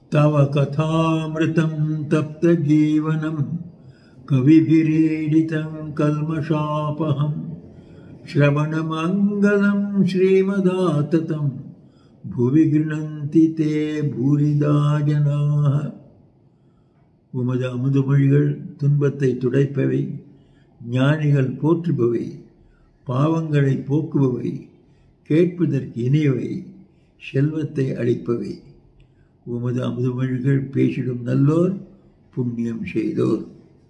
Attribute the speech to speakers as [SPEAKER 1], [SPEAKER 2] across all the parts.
[SPEAKER 1] तव कथामृतं तप्तजीवनं कविभिरीडितं कल्मषापहं श्रवणमङ्गलं श्रीमदाततं भुवि गृह्णन्ति ते भूरिदा जनाः உமது அமுதுமொழிகள் துன்பத்தை துடைப்பவை ஞானிகள் போற்றுபவை பாவங்களை போக்குபவை கேட்பதற்கு இனியவை செல்வத்தை அளிப்பவை உமது அமுதுமொழிகள் பேசிடும் நல்லோர் புண்ணியம் செய்தோர்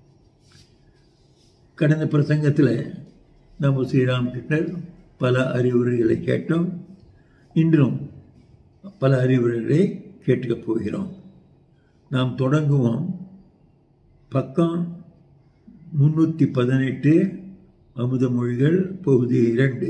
[SPEAKER 1] கடந்த பிரசங்கத்தில் நம்ம ஸ்ரீராமகிருஷ்ணர் பல அறிவுரைகளை கேட்டோம் இன்றும் பல அறிவுரைகளை கேட்கப் போகிறோம் நாம் தொடங்குவோம் பக்கம் முன்னூற்றி பதினெட்டு அமுதமொழிகள் பகுதி இரண்டு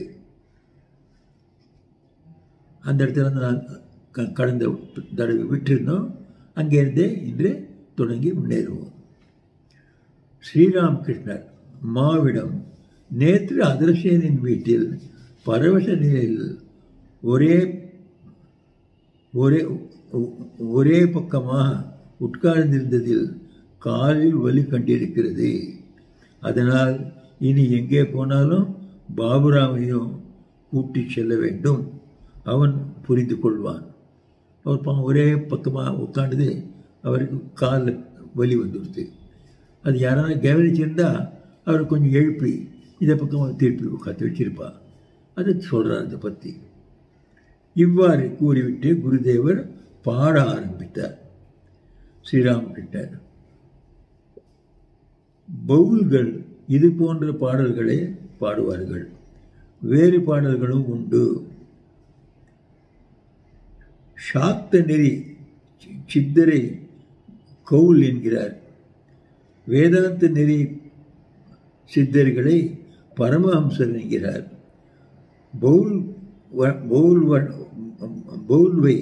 [SPEAKER 1] அந்த இடத்துல நான் க- கடந்த தடவை விட்டிருந்தோம் அங்கேருந்தே இன்று தொடங்கி முன்னேறுவோம் ஸ்ரீராம் கிருஷ்ணர் மாவிடம் நேற்று அதர்சேனின் வீட்டில் பரவச நிலையில் ஒரே ஒரே ஒ- ஒரே பக்கமாக உட்கார்ந்திருந்ததில் காலில் வலி கண்டிருக்கிறது அதனால் இனி எங்கே போனாலும் பாபுராமையும் கூட்டி செல்ல வேண்டும் அவன் புரிந்து கொள்வான் அவர் பா- ஒரே பக்கமாக உட்கார்ந்தது அவருக்கு காலில் வலி வந்துடுது அது யாராவது கவனிச்சிருந்தா அவர் கொஞ்சம் எழுப்பி இதை பக்கமாக திருப்பி உட்காந்து வச்சிருப்பா அதை சொல்கிறார் அதை பற்றி இவ்வாறு கூறிவிட்டு குருதேவர் பாட ஆரம்பித்தார் ஸ்ரீராமகிருஷ்ணர் பவுல்கள் இது போன்ற பாடல்களை பாடுவார்கள் வேறு பாடல்களும் உண்டு சாக்த நெறி சி- சித்தரை கவுல் என்கிறார் வேதாந்த நெறி சித்தர்களை பரமஹம்சர் என்கிறார் பவுல் வ- பவுல் வ- பவுல்வை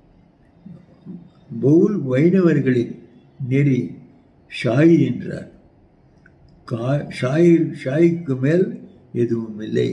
[SPEAKER 1] பவுல் வைணவர்களின் நெறி ஷாயி என்றார் கா ஷாயி ஷாயிக்கு மேல் எதுவும் இல்லை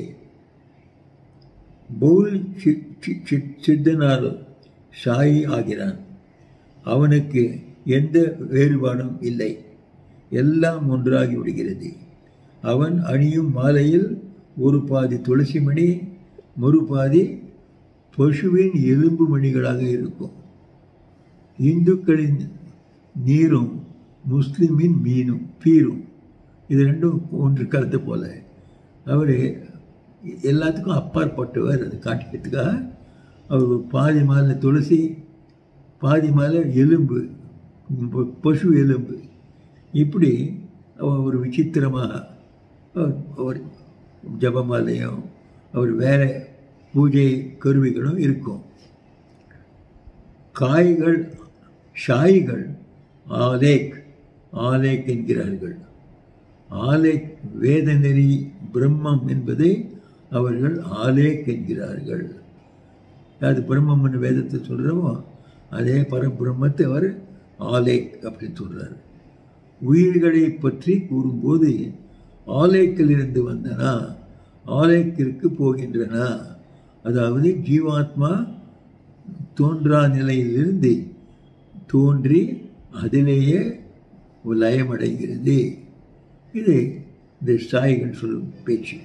[SPEAKER 1] பவுல் சி- சி- சி- சித்தனால் ஷாயி ஆகிறான் அவனுக்கு எந்த வேறுபாடும் இல்லை எல்லாம் ஒன்றாகி விடுகிறது அவன் அணியும் மாலையில் ஒரு பாதி துளசி மணி ஒரு பாதி பசுவின் எலும்பு மணிகளாக இருக்கும் இந்துக்களின் நீரும் முஸ்லிமின் மீனும் பீரும் இது ரெண்டும் ஒன்று கருத்து போல அவர் எல்லாத்துக்கும் அப்பாற்பட்டவர் அது காட்டிக்கிறதுக்காக அவர் பாதி மாலை துளசி பாதி மாலை எலும்பு ப- பசு எலும்பு இப்படி அவர் ஒரு விசித்திரமாக அவர் அவர் ஜபமாலையும் அவர் வேற பூஜை கருவிகளும் இருக்கும் காய்கள் ஷாய்கள் ஆலேக் ஆலேக் என்கிறார்கள் ஆலேக் வேதநெறி பிரம்மம் என்பதை அவர்கள் ஆலேக் என்கிறார்கள் அது பிரம்மம்னு வேதத்தை சொல்கிறோமோ அதே பரபிரம்மத்தை அவர் ஆலேக் அப்படின்னு சொல்கிறார் உயிர்களை பற்றி கூறும்போது ஆலேக்கிலிருந்து வந்தனா ஆலேக்கிற்கு போகின்றனா அதாவது ஜீவாத்மா தோன்றா நிலையிலிருந்து தோன்றி அதிலேயே லயமடைகிறது இது இந்த சாய்கள் சொல்லும் பேச்சு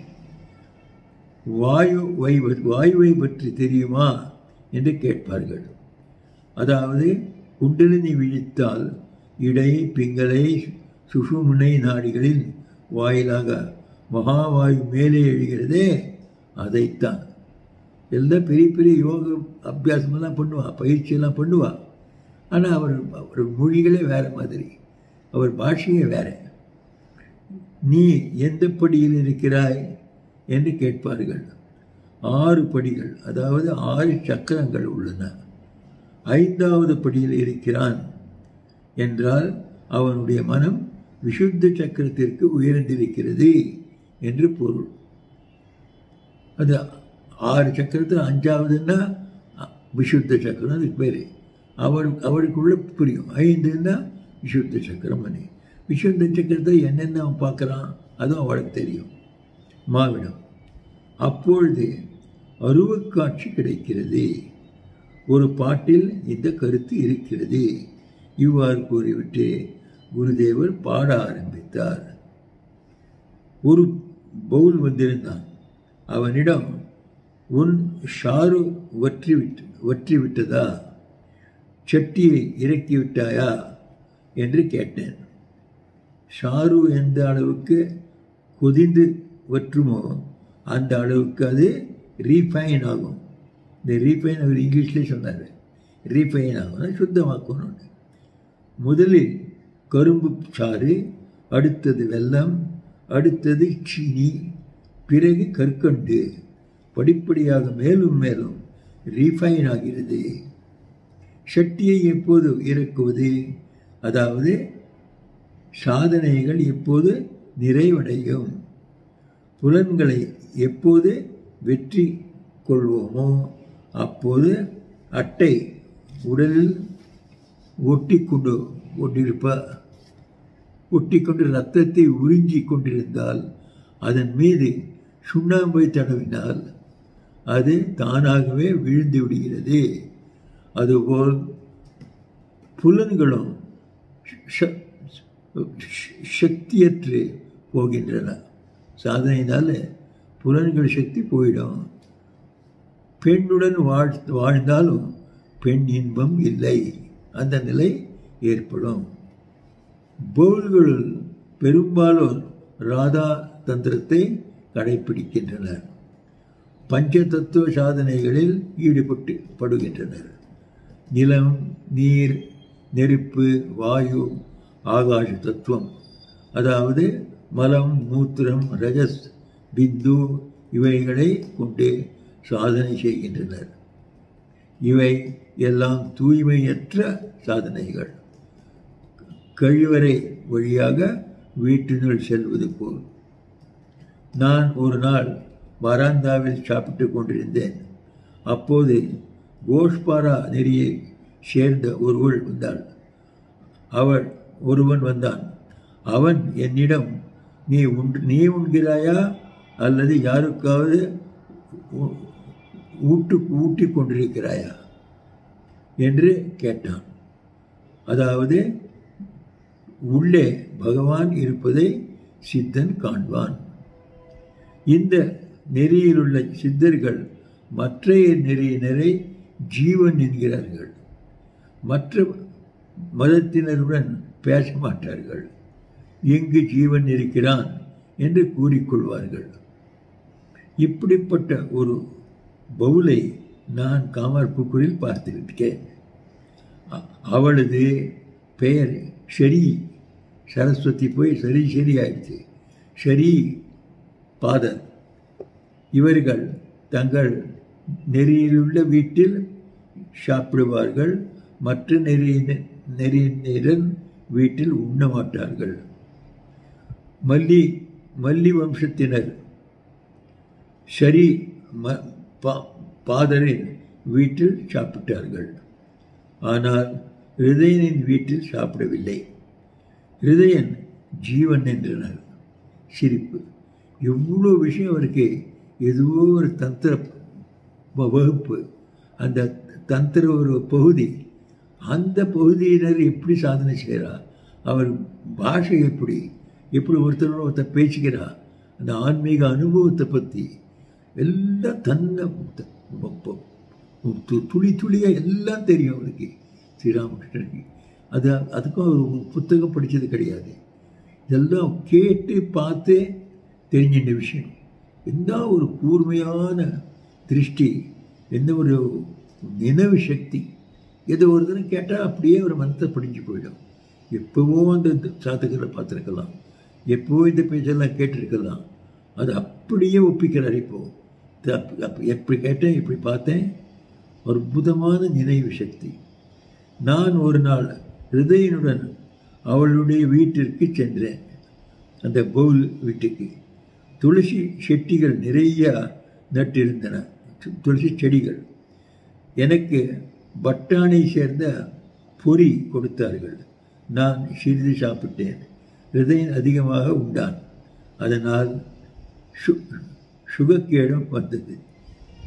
[SPEAKER 1] வாயு வை வாயுவை பற்றி தெரியுமா என்று கேட்பார்கள் அதாவது குண்டலினி விழித்தால் இடை பிங்களை சுஷுமுனை நாடிகளில் வாயிலாக மகாவாயு மேலே எழுகிறதே அதைத்தான் எல்லாம் பெரிய பெரிய யோக அபியாசமெல்லாம் பண்ணுவா பயிற்சியெல்லாம் பண்ணுவா ஆனால் அவர் அவர் மொழிகளே வேற மாதிரி அவர் பாஷையே வேற நீ எந்த படியில் இருக்கிறாய் என்று கேட்பார்கள் ஆறு படிகள் அதாவது ஆறு சக்கரங்கள் உள்ளன ஐந்தாவது படியில் இருக்கிறான் என்றால் அவனுடைய மனம் விசுத்த சக்கரத்திற்கு உயர்ந்திருக்கிறது என்று பொருள் அது ஆறு சக்கரத்தில் அஞ்சாவதுன்னா விசுத்த சக்கரம் அதுக்கு பேர் அவர் அவருக்குள்ள புரியும் ஐந்துன்னா விசுத்த சக்கரம் அணி விசுத்த சக்கரத்தை என்னென்ன அவன் பார்க்குறான் அதுவும் அவளுக்கு தெரியும் மாவிடம் அப்பொழுது அருவக்காட்சி கிடைக்கிறது ஒரு பாட்டில் இந்த கருத்து இருக்கிறது இவ்வாறு கூறிவிட்டு குருதேவர் பாட ஆரம்பித்தார் ஒரு பவுல் வந்திருந்தான் அவனிடம் உன் ஷாரு வற்றி விட்டு வற்றி விட்டதா செட்டியை இறக்கி விட்டாயா என்று கேட்டேன் ஷாரு எந்த அளவுக்கு கொதிந்து வற்றுமோ அந்த அளவுக்கு அது ரீஃபைன் ஆகும் இந்த ரீஃபைன் அவர் இங்கிலீஷ்லேயே சொன்னார் ரீஃபைன் ஆகும் சுத்தமாக்கணும் முதலில் கரும்பு சாறு அடுத்தது வெல்லம் அடுத்தது சீனி பிறகு கற்கண்டு படிப்படியாக மேலும் மேலும் ரீஃபைன் ஆகிறது சட்டியை எப்போது இறக்குவது அதாவது சாதனைகள் எப்போது நிறைவடையும் புலன்களை எப்போது வெற்றி கொள்வோமோ அப்போது அட்டை உடலில் ஒட்டி கொண்டு கொண்டிருப்ப ஒட்டி கொண்டு ரத்தத்தை உறிஞ்சி கொண்டிருந்தால் அதன் மீது சுண்ணாம்பை தடவினால் அது தானாகவே விழுந்து விடுகிறது அதுபோல் புலன்களும் சக்தியற்று போகின்றன சாதனையினால் புலன்கள் சக்தி போயிடும் பெண்ணுடன் வாழ் வாழ்ந்தாலும் பெண் இன்பம் இல்லை அந்த நிலை ஏற்படும் பவுல்களுள் பெரும்பாலோர் ராதா தந்திரத்தை கடைபிடிக்கின்றனர் பஞ்ச தத்துவ சாதனைகளில் ஈடுபட்டு படுகின்றனர் நிலம் நீர் நெருப்பு வாயு ஆகாஷ தத்துவம் அதாவது மலம் மூத்திரம் ரஜஸ் பிந்து இவைகளை கொண்டு சாதனை செய்கின்றனர் இவை எல்லாம் தூய்மையற்ற சாதனைகள் கழிவறை வழியாக வீட்டினுள் செல்வது போல் நான் ஒரு நாள் வராந்தாவில் சாப்பிட்டு கொண்டிருந்தேன் அப்போது கோஷ்பாரா நெறியை சேர்ந்த ஒருவள் வந்தாள் அவள் ஒருவன் வந்தான் அவன் என்னிடம் நீ உண் நீ உண்கிறாயா அல்லது யாருக்காவது ஊட்டு ஊட்டி கொண்டிருக்கிறாயா என்று கேட்டான் அதாவது உள்ளே பகவான் இருப்பதை சித்தன் காண்பான் இந்த நெறியிலுள்ள சித்தர்கள் மற்றைய நெறியினரை ஜீவன் என்கிறார்கள் மற்ற மதத்தினருடன் பேச மாட்டார்கள் எங்கு ஜீவன் இருக்கிறான் என்று கூறிக்கொள்வார்கள் இப்படிப்பட்ட ஒரு பவுலை நான் காமர்புக்கூரில் பார்த்திருக்கேன் அவளது பெயர் ஷரி சரஸ்வதி போய் சரி சரி ஆயிடுச்சு ஷரி பாதர் இவர்கள் தங்கள் நெறியிலுள்ள வீட்டில் சாப்பிடுவார்கள் மற்ற நெறி நெறியினரன் வீட்டில் உண்ண மாட்டார்கள் மல்லி மல்லி வம்சத்தினர் ஷரி ம பாதரின் வீட்டில் சாப்பிட்டார்கள் ஆனால் ஹிருதயனின் வீட்டில் சாப்பிடவில்லை ஹிருதயன் ஜீவன் என்றனர் சிரிப்பு எவ்வளோ விஷயம் அவருக்கு எதுவோ ஒரு தந்திர வகுப்பு அந்த தந்திர ஒரு பகுதி அந்த பகுதியினர் எப்படி சாதனை செய்கிறார் அவர் பாஷை எப்படி எப்படி ஒருத்தரோட ஒருத்தர் பேசுகிறா அந்த ஆன்மீக அனுபவத்தை பற்றி எல்லாம் தன்னை துளி துளியாக எல்லாம் தெரியும் அவருக்கு ஸ்ரீராமகிருஷ்ணனுக்கு அது அதுக்கும் அவர் புத்தகம் படித்தது கிடையாது இதெல்லாம் கேட்டு பார்த்து தெரிஞ்சின்ற விஷயம் எந்த ஒரு கூர்மையான திருஷ்டி எந்த ஒரு நினைவு சக்தி எது ஒரு தினம் கேட்டால் அப்படியே ஒரு மனத்தை படிஞ்சு போயிடும் எப்போவோ அந்த சாத்தகரை பார்த்துருக்கலாம் எப்போவோ இந்த பேச்செல்லாம் கேட்டிருக்கலாம் அது அப்படியே ஒப்பிக்கிறார் இப்போது அப்போ எப்படி கேட்டேன் இப்படி பார்த்தேன் அற்புதமான நினைவு சக்தி நான் ஒரு நாள் ஹிருதயனுடன் அவளுடைய வீட்டிற்கு சென்றேன் அந்த பவுல் வீட்டுக்கு துளசி செட்டிகள் நிறைய நட்டிருந்தன துளசி செடிகள் எனக்கு பட்டாணி சேர்ந்த பொறி கொடுத்தார்கள் நான் சிறிது சாப்பிட்டேன் ஹிருதயன் அதிகமாக உண்டான் அதனால் சு சுகக்கேடும் வந்தது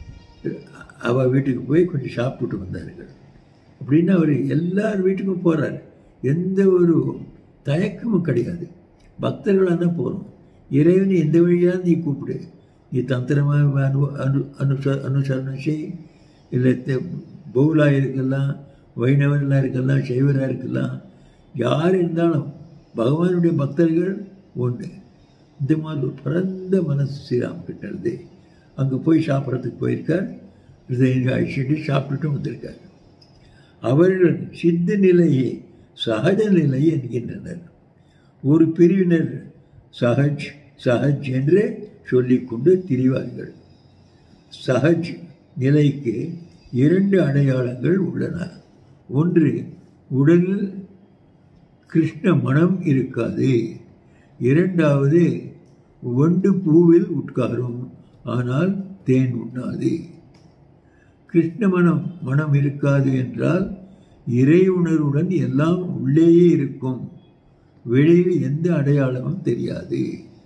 [SPEAKER 1] அவள் வீட்டுக்கு போய் கொஞ்சம் சாப்பிட்டுட்டு வந்தார்கள் அப்படின்னு அவர் எல்லார் வீட்டுக்கும் போகிறார் எந்த ஒரு தயக்கமும் கிடையாது பக்தர்களாக தான் போகிறோம் இறைவனை எந்த வழியாக நீ கூப்பிடு நீ தந்திரமாக அனு அனு அனுச அனுசரணம் செய் இல்லை பௌலாக இருக்கலாம் வைணவர்களாக இருக்கலாம் சைவராக இருக்கலாம் யார் இருந்தாலும் பகவானுடைய பக்தர்கள் ஒன்று இந்த மாதிரி ஒரு பரந்த மனசு ஸ்ரீராம் கிட்ட இருந்து அங்கே போய் சாப்பிட்றதுக்கு போயிருக்கார் ஹிருதயங்க அழிச்சிட்டு சாப்பிட்டுட்டும் வந்திருக்கார் அவர்கள் சித்த நிலையை சகஜ நிலை என்கின்றனர் ஒரு பிரிவினர் சஹஜ் சஹஜ் என்று சொல்லிக்கொண்டு திரிவார்கள் சஹஜ் நிலைக்கு இரண்டு அடையாளங்கள் உள்ளன ஒன்று உடலில் கிருஷ்ண மனம் இருக்காது இரண்டாவது வண்டு பூவில் உட்காரும் ஆனால் தேன் உண்ணாது கிருஷ்ண மனம் மனம் இருக்காது என்றால் இறை உணர்வுடன் எல்லாம் உள்ளேயே இருக்கும் வெளியில் எந்த அடையாளமும் தெரியாது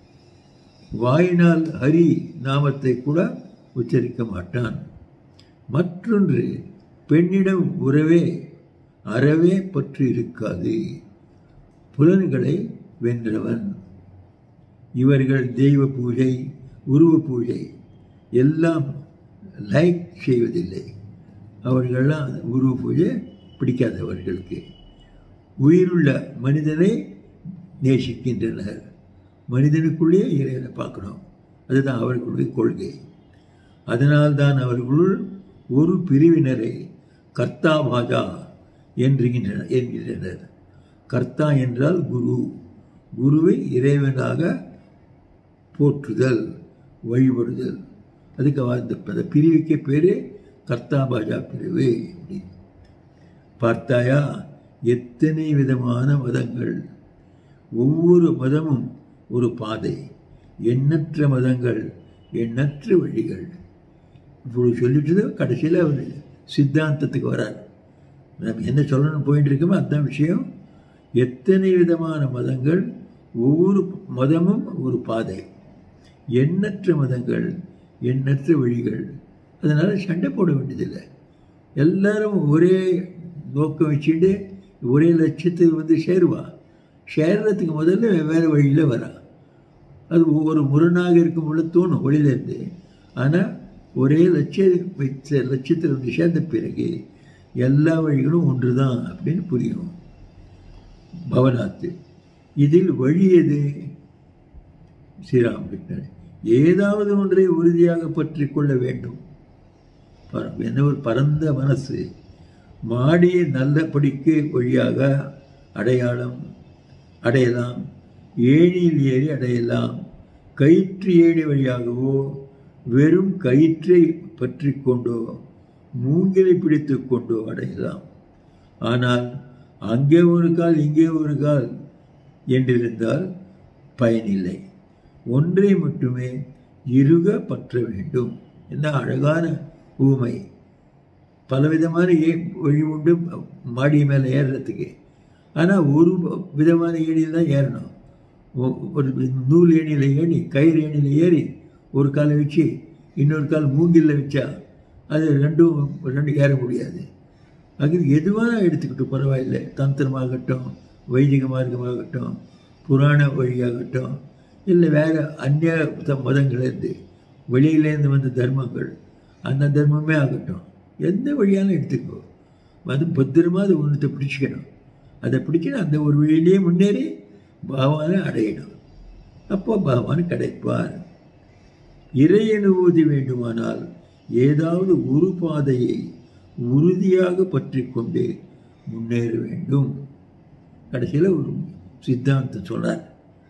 [SPEAKER 1] வாயினால் ஹரி நாமத்தை கூட உச்சரிக்க மாட்டான் மற்றொன்று பெண்ணிடம் உறவே அறவே பற்று இருக்காது புலன்களை வென்றவன் இவர்கள் தெய்வ பூஜை உருவ பூஜை எல்லாம் லைக் செய்வதில்லை அவர்களெல்லாம் உருவ பூஜை பிடிக்காதவர்களுக்கு உயிருள்ள மனிதனை நேசிக்கின்றனர் மனிதனுக்குள்ளே இறைவனை பார்க்கணும் அதுதான் அவர்களுடைய கொள்கை அதனால்தான் அவர்களுள் ஒரு பிரிவினரை கர்த்தா பாஜா என்கின்றனர் என்கின்றனர் கர்த்தா என்றால் குரு குருவை இறைவனாக போற்றுதல் வழிபடுதல் அதுக்கு அந்த அந்த பிரிவுக்கே பேர் கர்த்தா பாஜா பிரிவு அப்படின்னு பார்த்தாயா எத்தனை விதமான மதங்கள் ஒவ்வொரு மதமும் ஒரு பாதை எண்ணற்ற மதங்கள் எண்ணற்ற வழிகள் இப்படி சொல்லிட்டு கடைசியில் அவர் சித்தாந்தத்துக்கு வரார் நம்ம என்ன சொல்லணும்னு போயிட்டு இருக்கோமோ அதுதான் விஷயம் எத்தனை விதமான மதங்கள் ஒவ்வொரு மதமும் ஒரு பாதை எண்ணற்ற மதங்கள் எண்ணற்ற வழிகள் அதனால் சண்டை போட வேண்டியதில்லை எல்லாரும் ஒரே நோக்கம் வச்சுட்டு ஒரே லட்சியத்துக்கு வந்து சேருவா சேர்றதுக்கு முதல்ல வெவ்வேறு வழியில் வரா அது ஒவ்வொரு முரணாக இருக்கும் பொழுது தோணும் வழியிலேருந்து ஆனால் ஒரே லட்சிய வைத்த லட்சியத்தில் வந்து சேர்ந்த பிறகு எல்லா வழிகளும் ஒன்று தான் அப்படின்னு புரியும் பவனாத்து இதில் வழி எது ஸ்ரீராமகிருஷ்ணன் ஏதாவது ஒன்றை உறுதியாக பற்றி கொள்ள வேண்டும் என்ன ஒரு பரந்த மனசு மாடிய நல்லபடிக்கு வழியாக அடையாளம் அடையலாம் ஏணியில் ஏறி அடையலாம் கயிற்று ஏணி வழியாகவோ வெறும் கயிற்றை பற்றி கொண்டோ மூங்கிலை பிடித்து கொண்டோ அடையலாம் ஆனால் அங்கே ஒரு கால் இங்கே ஒரு கால் என்றிருந்தால் பயனில்லை ஒன்றை மட்டுமே இருக பற்ற வேண்டும் என்ன அழகான ஊமை பலவிதமான ஏ வழி உண்டு மாடி மேலே ஏறுறதுக்கு ஆனால் ஒரு விதமான ஏணியில் தான் ஏறணும் ஒரு நூல் ஏணியில் ஏறி கயிறு ஏணியில் ஏறி ஒரு காலை வச்சு இன்னொரு கால் மூங்கிலில் வச்சா அது ரெண்டும் ரெண்டு ஏற முடியாது அது எதுவாக எடுத்துக்கிட்டு பரவாயில்லை தந்திரமாகட்டும் வைதிக மார்க்கமாகட்டும் புராண வழியாகட்டும் இல்லை வேறு அந்நிய மதங்கள்லேருந்து வெளியிலேருந்து வந்த தர்மங்கள் அந்த தர்மமே ஆகட்டும் எந்த வழியாலும் எடுத்துக்கோ அது பத்திரமா அது ஒன்றத்தை பிடிச்சிக்கணும் அதை பிடிக்கணும் அந்த ஒரு வழியிலேயே முன்னேறி பகவானை அடையணும் அப்போ பகவான் கிடைப்பார் இறை அனுபூதி வேண்டுமானால் ஏதாவது ஒரு பாதையை உறுதியாக பற்றி கொண்டு முன்னேற வேண்டும் கடைசியில் ஒரு சித்தாந்தம் சொல்றார்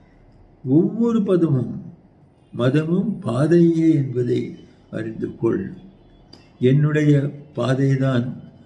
[SPEAKER 1] ஒவ்வொரு பதமும் மதமும் பாதையே என்பதை அறிந்து கொள் என்னுடைய பாதைதான்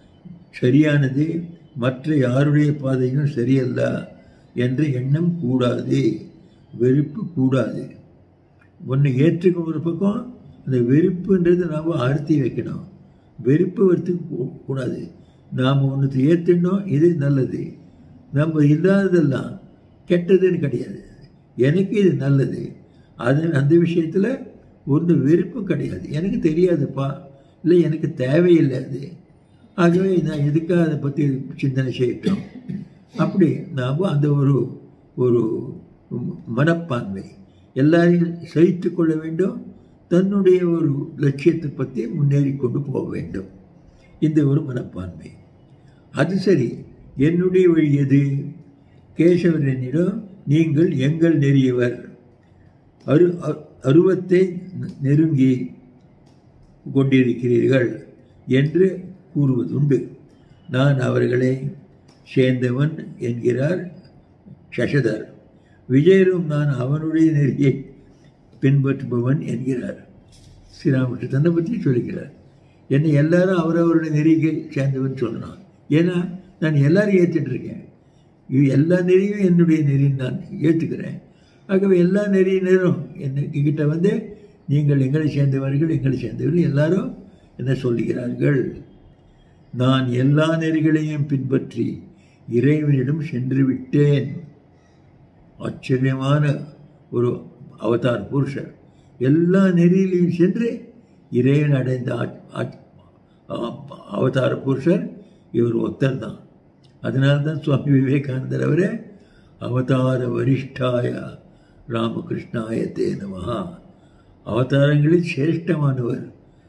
[SPEAKER 1] சரியானது மற்ற யாருடைய பாதையும் சரியல்ல என்ற எண்ணம் கூடாது வெறுப்பு கூடாது ஒன்று ஏற்றுக்கும் ஒரு பக்கம் அந்த வெறுப்புன்றது நாம் அறுத்தி வைக்கணும் வெறுப்பு வரத்துக்கு கூடாது நாம் ஒன்று ஏற்றுனோம் இது நல்லது நம்ம இல்லாததெல்லாம் கெட்டதுன்னு கிடையாது எனக்கு இது நல்லது அது அந்த விஷயத்தில் ஒன்று வெறுப்பு கிடையாது எனக்கு தெரியாதுப்பா இல்லை எனக்கு தேவையில்லை அது ஆகவே நான் எதுக்காக அதை பற்றி சிந்தனை செய்யட்டும் அப்படி நாம் அந்த ஒரு ஒரு மனப்பான்மை எல்லாரையும் சகித்து கொள்ள வேண்டும் தன்னுடைய ஒரு லட்சியத்தை பற்றி முன்னேறி கொண்டு போக வேண்டும் இந்த ஒரு மனப்பான்மை அது சரி என்னுடைய வழி எது கேசவன் என்னிடம் நீங்கள் எங்கள் நெறியவர் அரு அருவத்தை நெருங்கி கொண்டிருக்கிறீர்கள் என்று கூறுவதுண்டு நான் அவர்களை சேர்ந்தவன் என்கிறார் சசதர் விஜயரும் நான் அவனுடைய நெறியை பின்பற்றுபவன் என்கிறார் ஸ்ரீராமகிருஷ்ண தன்னை பற்றி சொல்லுகிறார் என்னை எல்லாரும் அவரவருடைய நெறியை சேர்ந்தவன் சொல்லலாம் ஏன்னா நான் எல்லாரையும் ஏற்றுட்டு இருக்கேன் இது எல்லா நெறியும் என்னுடைய நெறின்னு நான் ஏற்றுக்கிறேன் ஆகவே எல்லா நெறியினரும் என்னகிட்ட வந்து நீங்கள் எங்களை சேர்ந்தவர்கள் எங்களை சேர்ந்தவர்கள் எல்லாரும் என்ன சொல்லுகிறார்கள் நான் எல்லா நெறிகளையும் பின்பற்றி இறைவனிடம் சென்று விட்டேன் ஆச்சரியமான ஒரு அவதார் புருஷர் எல்லா நெறியிலையும் சென்று இறைவன் அடைந்த அவதார புருஷர் இவர் ஒத்தர் தான் அதனால தான் சுவாமி விவேகானந்தர் அவரே அவதார வரிஷ்டாய ராமகிருஷ்ணாய தே நமஹா அவதாரங்களில் சிரேஷ்டமானவர்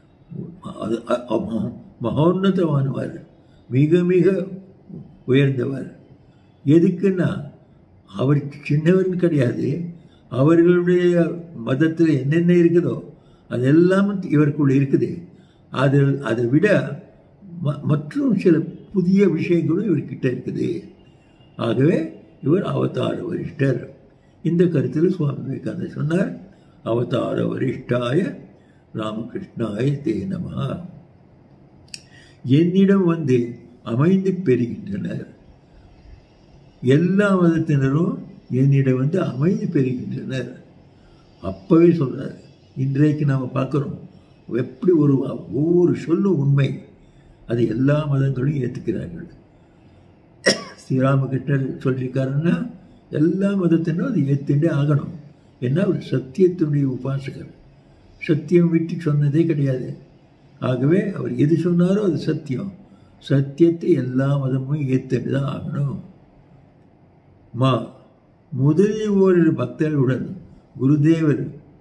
[SPEAKER 1] மகோன்னதமானவர் மிக மிக உயர்ந்தவர் எதுக்குன்னா அவர் சின்னவர்னு கிடையாது அவர்களுடைய மதத்தில் என்னென்ன இருக்குதோ அதெல்லாம் இவருக்குள்ள இருக்குது அது அதை விட மற்றும் சில புதிய விஷயங்களும் இவர்கிட்ட இருக்குது ஆகவே இவர் அவதார வரிஷ்டர் இந்த கருத்தில் சுவாமி விவேகானந்தர் சொன்னார் அவதார வரிஷ்டாய ராமகிருஷ்ணாய தே நமஹா என்னிடம் வந்து அமைந்து பெறுகின்றனர் எல்லா மதத்தினரும் என்னிடம் வந்து அமைதி பெறுகின்றனர் அப்பவே சொல்றார் இன்றைக்கு நாம் பார்க்குறோம் எப்படி ஒரு ஒவ்வொரு சொல்லும் உண்மை அது எல்லா மதங்களும் ஏற்றுக்கிறார்கள் ஸ்ரீராமகிருஷ்ணர் சொல்லியிருக்காருன்னா எல்லா மதத்தினரும் அது ஏற்றுண்டே ஆகணும் ஏன்னா அவர் சத்தியத்தினுடைய உபாசகர் சத்தியம் விட்டு சொன்னதே கிடையாது ஆகவே அவர் எது சொன்னாரோ அது சத்தியம் சத்தியத்தை எல்லா மதமும் ஏற்றுட்டு தான் ஆகணும் மா முதலில் ஓரிரு பக்தர்களுடன் குருதேவர்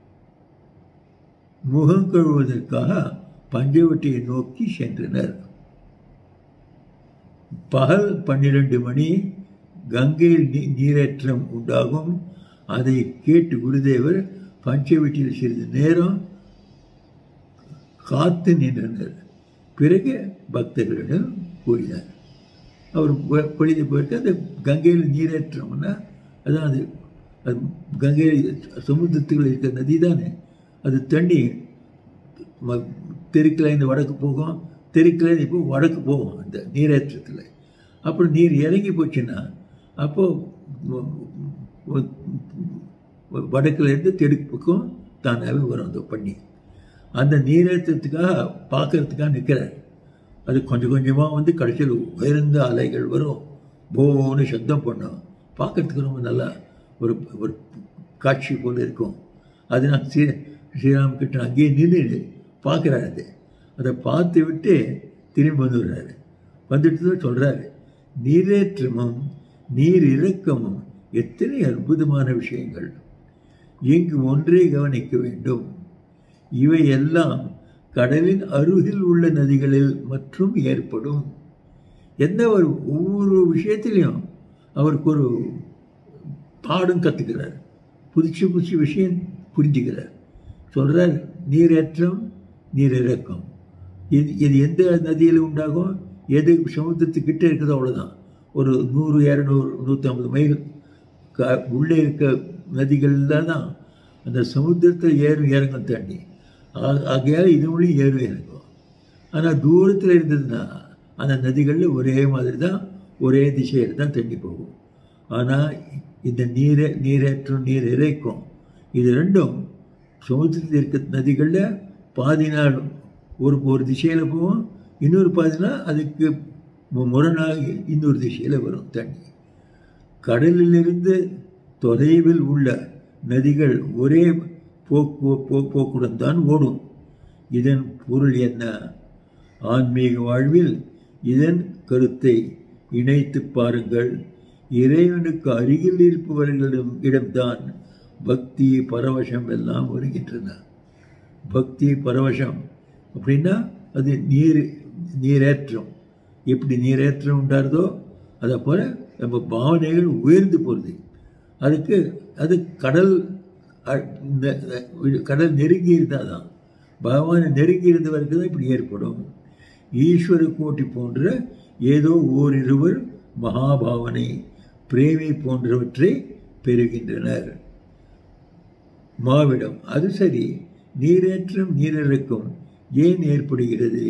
[SPEAKER 1] முகம் கழுவதற்காக பஞ்சவட்டியை நோக்கி சென்றனர் பகல் பன்னிரண்டு மணி கங்கையில் நீரேற்றம் உண்டாகும் அதை கேட்டு குருதேவர் பஞ்சவட்டியில் சிறிது நேரம் காத்து நின்றனர் பிறகு பக்தர்களிடம் கூறினார் அவர் பொழிந்து போயிட்டு அந்த கங்கையில் நீரேற்றம்னா அதான் அது அது கங்கையில் சமுத்திரத்தில் இருக்கிற நதி தானே அது தண்ணி தெருக்கில் வடக்கு போகும் தெருக்கில் இப்போ வடக்கு போகும் அந்த நீரேற்றத்தில் அப்புறம் நீர் இறங்கி போச்சுன்னா அப்போது வடக்குலேருந்து தெற்கு பக்கம் தானாகவே வரும் அந்த பண்ணி அந்த நீரேற்றத்துக்காக பார்க்கறதுக்காக நிற்கிறார் அது கொஞ்சம் கொஞ்சமாக வந்து கடைசியில் உயர்ந்த அலைகள் வரும் போன்னு சப்தம் பண்ணும் பார்க்கறதுக்கு ரொம்ப நல்லா ஒரு ஒரு காட்சி போல் இருக்கும் அது நான் ஸ்ரீ ஸ்ரீராமகிருஷ்ணன் அங்கேயே நின்று பார்க்குறாரு அது அதை பார்த்து விட்டு திரும்பி வந்துடுறாரு வந்துட்டு தான் சொல்கிறாரு நீரேற்றமும் நீர் இறக்கமும் எத்தனை அற்புதமான விஷயங்கள் இங்கு ஒன்றே கவனிக்க வேண்டும் இவை எல்லாம் கடலின் அருகில் உள்ள நதிகளில் மற்றும் ஏற்படும் எந்த ஒரு ஒவ்வொரு விஷயத்திலையும் அவருக்கு ஒரு பாடம் கற்றுக்கிறார் புதுசு புதுசு விஷயம் புரிஞ்சுக்கிறார் சொல்கிறார் நீரேற்றம் நீரிறக்கம் இது இது எந்த நதியில் உண்டாகும் எது சமுத்திரத்துக்கிட்ட இருக்குதோ அவ்வளோதான் ஒரு நூறு இரநூறு நூற்றம்பது மைல் க உள்ளே இருக்க நதிகளில் தான் அந்த சமுத்திரத்தில் ஏறும் இறங்கும் தண்ணி ஆகையால் இதுவுலையும் ஏறும் இறங்கும் ஆனால் தூரத்தில் இருந்ததுன்னா அந்த நதிகளில் ஒரே மாதிரி தான் ஒரே திசையில் தான் தண்ணி போகும் ஆனால் இந்த நீரை நீரேற்றம் நீர் இறைக்கும் இது ரெண்டும் சமுத்திரத்தில் இருக்க நதிகளில் பாதி நாள் ஒரு ஒரு திசையில் போகும் இன்னொரு பாதி நாள் அதுக்கு முரணாக இன்னொரு திசையில் வரும் தண்ணி கடலிலிருந்து தொலைவில் உள்ள நதிகள் ஒரே போக்கு போக்குடன் தான் ஓடும் இதன் பொருள் என்ன ஆன்மீக வாழ்வில் இதன் கருத்தை இணைத்து பாருங்கள் இறைவனுக்கு அருகில் இருப்பவர்களிடம் இடம்தான் பக்தி பரவசம் எல்லாம் வருகின்றன பக்தி பரவசம் அப்படின்னா அது நீர் நீரேற்றம் எப்படி நீரேற்றம் உண்டாருதோ அதை போல நம்ம பாவனைகள் உயர்ந்து போகிறது அதுக்கு அது கடல் அ- இந்த- இந்த கடல் நெருங்கி இருந்தால் தான் பகவானை நெருங்கி இருந்தவருக்கு தான் இப்படி ஏற்படும் ஈஸ்வர கோட்டி போன்ற ஏதோ ஓரிருவர் மகாபாவனை பிரேமை போன்றவற்றை பெறுகின்றனர் மாவிடம் அது சரி நீரேற்றம் நீரிறக்கம் ஏன் ஏற்படுகிறது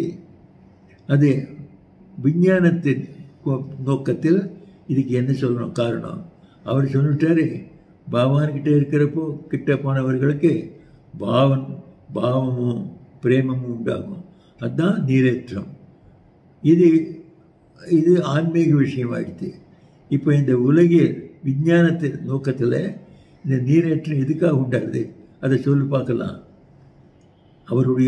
[SPEAKER 1] அது விஞ்ஞானத்தின் கோ- நோக்கத்தில் இதுக்கு என்ன சொல்லணும் காரணம் அவர் சொல்லிட்டாரு பகவான்கிட்ட இருக்கிறப்போ கிட்ட போனவர்களுக்கு பாவன் பாவமும் பிரேமமும் உண்டாகும் அதுதான் நீரேற்றம் இது இது ஆன்மீக விஷயமாயிடுது இப்போ இந்த உலகில் விஞ்ஞானத்தின் நோக்கத்தில் இந்த நீரேற்றம் எதுக்காக உண்டாகுது அதை சொல்லி பார்க்கலாம் அவருடைய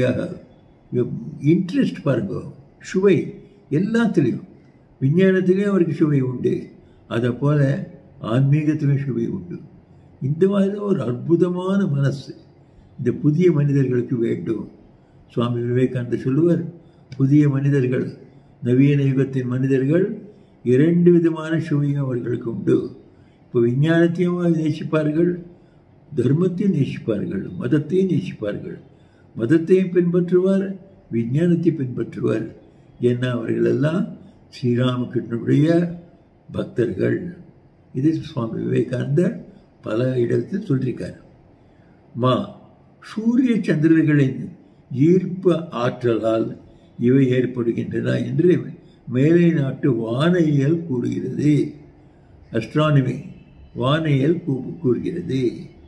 [SPEAKER 1] இன்ட்ரெஸ்ட் பாருங்க சுவை எல்லாத்துலேயும் விஞ்ஞானத்திலையும் அவருக்கு சுவை உண்டு அதை போல ஆன்மீகத்திலும் சுவை உண்டு இந்த மாதிரி ஒரு அற்புதமான மனசு இந்த புதிய மனிதர்களுக்கு வேண்டும் சுவாமி விவேகானந்தர் சொல்லுவார் புதிய மனிதர்கள் நவீன யுகத்தின் மனிதர்கள் இரண்டு விதமான சுவையும் அவர்களுக்கு உண்டு இப்போ விஞ்ஞானத்தையும் நேசிப்பார்கள் தர்மத்தையும் நேசிப்பார்கள் மதத்தையும் நேசிப்பார்கள் மதத்தையும் பின்பற்றுவார் விஞ்ஞானத்தை பின்பற்றுவார் ஏன்னா அவர்கள் எல்லாம் ஸ்ரீராமகிருஷ்ணனுடைய பக்தர்கள் இது சுவாமி விவேகானந்தர் பல இடத்தில் சொல்லியிருக்கார் மா சூரிய சந்திரர்களின் ஈர்ப்பு ஆற்றலால் இவை ஏற்படுகின்றன என்று மேலை நாட்டு வானியல் கூறுகிறது அஸ்ட்ரானமி வானியல் கூ- கூறுகிறது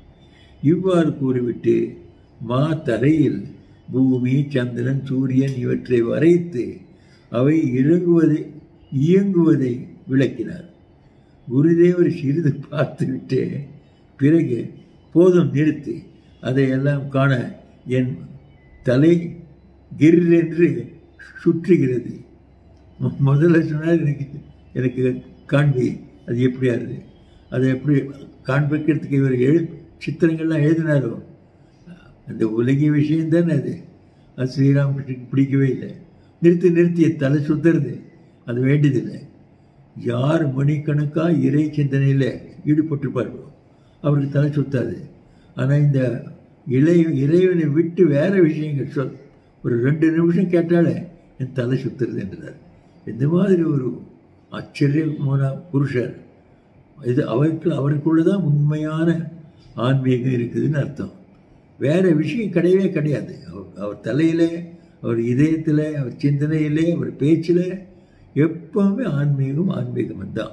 [SPEAKER 1] இவ்வாறு கூறிவிட்டு மா தரையில் பூமி சந்திரன் சூரியன் இவற்றை வரைத்து அவை இறங்குவதை இயங்குவதை விளக்கினார் குருதேவர் சிறிது பார்த்துவிட்டு பிறகு போதும் நிறுத்தி அதையெல்லாம் காண என் தலை கிர் என்று சுற்றுகிறது மு- முதல்ல சொன்னார் எனக்கு எனக்கு காண்பி அது எப்படி ஆகுது அதை எப்படி காண்பிக்கிறதுக்கு இவர் எழு சித்திரங்கள்லாம் எழுதினாரோ அந்த உலகிய விஷயம் தானே அது அது ஸ்ரீராமகிருஷ்ணனுக்கு பிடிக்கவே இல்லை நிறுத்தி நிறுத்தி என் தலை சுத்துறது அது வேண்டியதில்லை யார் மணிக்கணக்காக இறை சிந்தனையில் ஈடுபட்டிருப்பார்களோ அவருக்கு தலை சுத்தாது ஆனால் இந்த இளைய இறைவனை விட்டு வேற விஷயங்கள் சொல் ஒரு ரெண்டு நிமிஷம் கேட்டாலே என் தலை சுத்துறது என்றார் இந்த மாதிரி ஒரு ஆச்சரியமான புருஷர் இது அவருக்கு அவருக்குள்ள தான் உண்மையான ஆன்மீகம் இருக்குதுன்னு அர்த்தம் வேற விஷயம் கிடையவே கிடையாது அவர் அவர் தலையிலே அவர் இதயத்தில் அவர் சிந்தனையிலே அவர் பேச்சில் எப்பவுமே ஆன்மீகம் ஆன்மீகம் தான்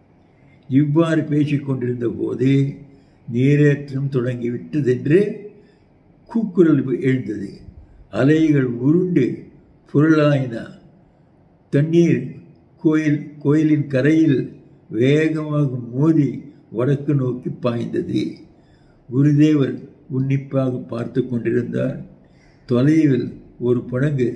[SPEAKER 1] இவ்வாறு பேசிக் கொண்டிருந்த போதே நீரேற்றம் தொடங்கிவிட்டதென்று கூக்குரல் எழுந்தது அலைகள் உருண்டு புரளாயின தண்ணீர் கோயில் கோயிலின் கரையில் வேகமாக மோதி வடக்கு நோக்கி பாய்ந்தது குருதேவர் உன்னிப்பாக பார்த்து கொண்டிருந்தார் தொலைவில் ஒரு படகு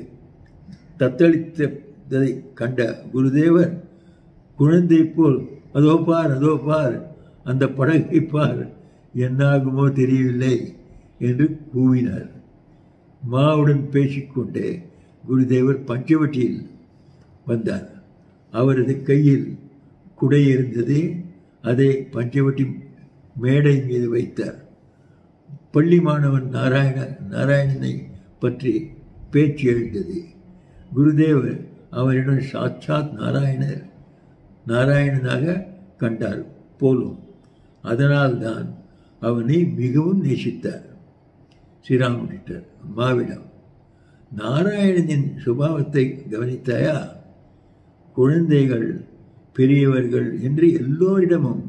[SPEAKER 1] தத்தளித்ததை கண்ட குருதேவர் குழந்தை போல் அதோ பார் அதோ பார் அந்த படகை பார் என்னாகுமோ தெரியவில்லை என்று கூவினார் மாவுடன் பேசிக்கொண்டே குருதேவர் பஞ்சவட்டியில் வந்தார் அவரது கையில் குடை இருந்தது அதை பஞ்சவட்டி மேடை மீது வைத்தார் பள்ளி மாணவன் நாராயண நாராயணனை பற்றி பேச்சு எழுந்தது குருதேவர் அவரிடம் சாட்சாத் நாராயணர் நாராயணனாக கண்டார் போலும் அதனால்தான் அவனை மிகவும் நேசித்தார் ஸ்ரீராமகிருஷ்ணர் மாவிடம் நாராயணனின் சுபாவத்தை கவனித்தாயா குழந்தைகள் பெரியவர்கள் என்று எல்லோரிடமும்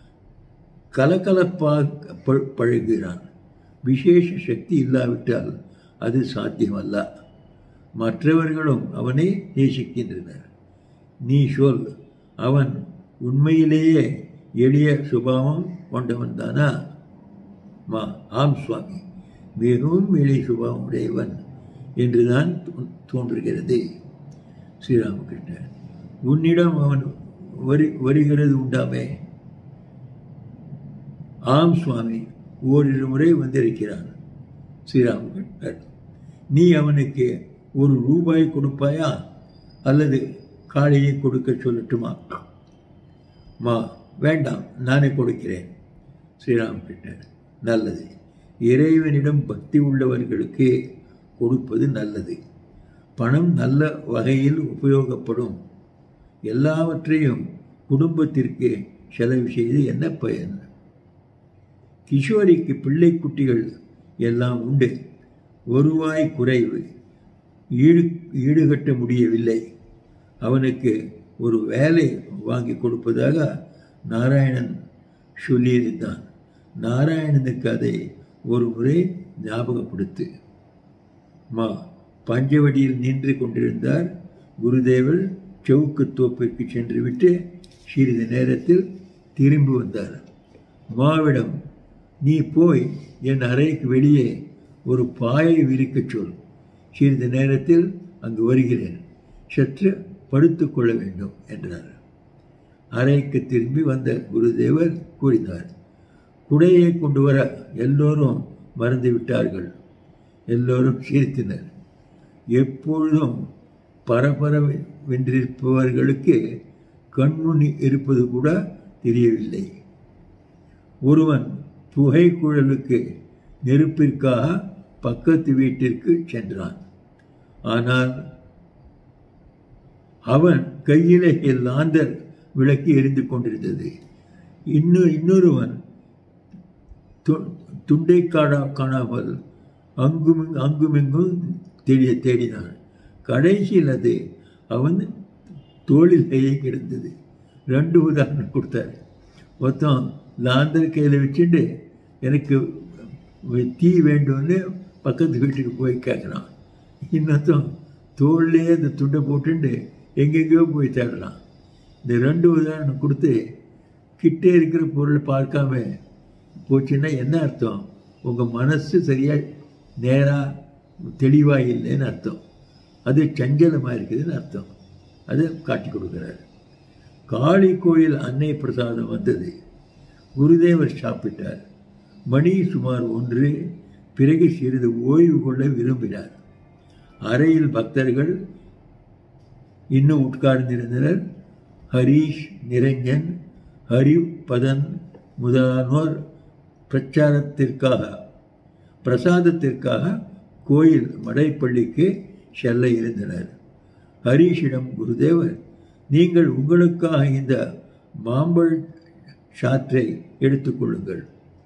[SPEAKER 1] கலகலப்பாக ப- பழகுகிறான் விசேஷ சக்தி இல்லாவிட்டால் அது சாத்தியமல்ல மற்றவர்களும் அவனை நேசிக்கின்றனர் நீ சொல் அவன் உண்மையிலேயே எளிய சுபாவம் கொண்டவன் தானா மா ஆம் சுவாமி மிகவும் எளிய சுபாவம் உடையவன் என்றுதான் தோ- தோன்றுகிறது ஸ்ரீராமகிருஷ்ணர் உன்னிடம் அவன் வரு வருகிறது உண்டாமே ஆம் சுவாமி ஓரிரு முறை வந்திருக்கிறான் ஸ்ரீராமகிருஷ்ணர் நீ அவனுக்கு ஒரு ரூபாய் கொடுப்பாயா அல்லது காளையை கொடுக்க சொல்லட்டுமா மா வேண்டாம் நானே கொடுக்கிறேன் ஸ்ரீராமகிருஷ்ணர் நல்லது இறைவனிடம் பக்தி உள்ளவர்களுக்கு கொடுப்பது நல்லது பணம் நல்ல வகையில் உபயோகப்படும் எல்லாவற்றையும் குடும்பத்திற்கு செலவு செய்து என்ன பயன் கிஷோரிக்கு பிள்ளை குட்டிகள் எல்லாம் உண்டு வருவாய் குறைவு ஈடு ஈடுகட்ட முடியவில்லை அவனுக்கு ஒரு வேலை வாங்கி கொடுப்பதாக நாராயணன் சொல்லியிருந்தான் நாராயணனுக்கு அதை ஒரு முறை ஞாபகப்படுத்து மா பஞ்சவடியில் நின்று கொண்டிருந்தார் குருதேவர் சவுக்கு தோப்பிற்கு சென்று விட்டு சிறிது நேரத்தில் திரும்பி வந்தார் மாவிடம் நீ போய் என் அறைக்கு வெளியே ஒரு பாயை விரிக்கச் சொல் சிறிது நேரத்தில் அங்கு வருகிறேன் சற்று படுத்து கொள்ள வேண்டும் என்றார் அறைக்கு திரும்பி வந்த குருதேவர் கூறினார் குடையை கொண்டு வர எல்லோரும் மறந்து விட்டார்கள் எல்லோரும் சிரித்தனர் எப்பொழுதும் பரபர வென்றிருப்பவர்களுக்கு கண்முனி இருப்பது கூட தெரியவில்லை ஒருவன் புகைக்குழலுக்கு நெருப்பிற்காக பக்கத்து வீட்டிற்கு சென்றான் ஆனால் அவன் கையிலே லாந்தர் விளக்கு எரிந்து கொண்டிருந்தது இன்னும் இன்னொருவன் துண்டை காணா காணாமல் அங்கும் அங்குமிங்கும் தேடிய தேடினான் கடைசியில் அது அவன் தோளிலேயே கிடந்தது ரெண்டு உதாரணம் கொடுத்தார் மொத்தம் லாந்தர் கையில் வச்சுட்டு எனக்கு தீ வேண்டும்னு பக்கத்து வீட்டுக்கு போய் கேட்குறான் இன்னொருத்தன் தோல்லையே அந்த துண்டை போட்டுட்டு எங்கெங்கேயோ போய் தேடலாம் இந்த ரெண்டு உதாரணம் கொடுத்து கிட்டே இருக்கிற பொருளை பார்க்காம போச்சுன்னா என்ன அர்த்தம் உங்கள் மனசு சரியாக நேராக தெளிவாக இல்லைன்னு அர்த்தம் அது சஞ்சலமாக இருக்குதுன்னு அர்த்தம் அதை காட்டி கொடுக்குறாரு காளி கோயில் அன்னை பிரசாதம் வந்தது குருதேவர் சாப்பிட்டார் மணி சுமார் ஒன்று பிறகு சிறிது ஓய்வு கொள்ள விரும்பினார் அறையில் பக்தர்கள் இன்னும் உட்கார்ந்திருந்தனர் ஹரீஷ் நிரஞ்சன் ஹரிபதன் முதலானோர் பிரச்சாரத்திற்காக பிரசாதத்திற்காக கோயில் மடைப்பள்ளிக்கு செல்ல இருந்தனர் ஹரீஷிடம் குருதேவர் நீங்கள் உங்களுக்காக இந்த மாம்பழ சாற்றை எடுத்துக்கொள்ளுங்கள்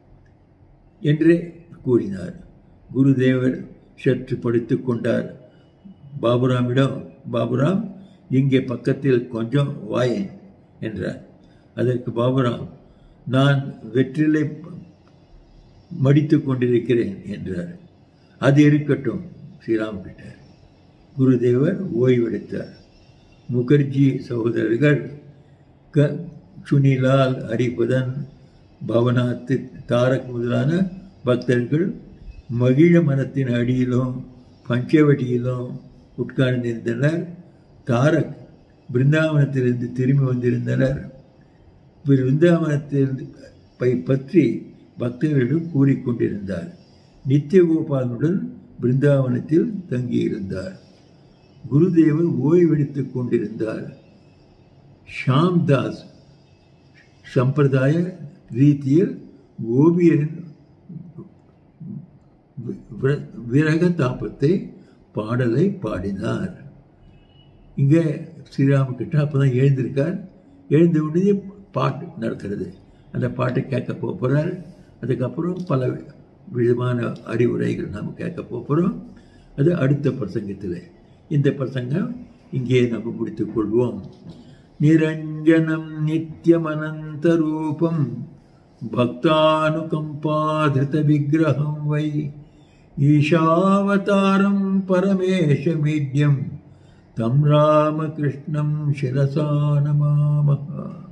[SPEAKER 1] என்று கூறினார் குருதேவர் சற்று படுத்துக் கொண்டார் பாபுராமிடம் பாபுராம் இங்கே பக்கத்தில் கொஞ்சம் வாயேன் என்றார் அதற்கு பாபுராம் நான் வெற்றிலை மடித்து கொண்டிருக்கிறேன் என்றார் அது இருக்கட்டும் ஸ்ரீராம்கிட்டர் குருதேவர் ஓய்வெடுத்தார் முகர்ஜி சகோதரர்கள் க சுனிலால் ஹரிபதன் பவனாத்து தாரக் முதலான பக்தர்கள் மகிழ மரத்தின் அடியிலும் பஞ்சவட்டியிலும் உட்கார்ந்திருந்தனர் தாரக் பிருந்தாவனத்திலிருந்து திரும்பி வந்திருந்தனர் பிருந்தாவனத்தில் பற்றி பக்தர்களிடம் கூறிக்கொண்டிருந்தார் நித்தியகோபாலனுடன் பிருந்தாவனத்தில் தங்கியிருந்தார் குருதேவர் ஓய்வெடுத்துக் கொண்டிருந்தார் ஷாம்தாஸ் சம்பிரதாய ரீதியில் ஓவியரின் விரக தாபத்தை பாடலை பாடினார் இங்கே ஸ்ரீராமகிருஷ்ண அப்போ தான் எழுந்திருக்கார் எழுந்த உடனே பாட்டு நடக்கிறது அந்த பாட்டை கேட்க போகிறார் அதுக்கப்புறம் பல விதமான அறிவுரைகள் நாம் கேட்க போகிறோம் அது அடுத்த பிரசங்கத்தில் இந்த பிரசங்கம் இங்கே நம்ம முடித்துக் கொள்வோம் நிரஞ்சனம் நித்தியமனந்தரூபம் பக்தானுகம்பாதிருத விக்கிரகம் வை ஈஷாவதாரம் பரமேஷமீட்யம் தம் ராமகிருஷ்ணம் சிரசா நமாமஹா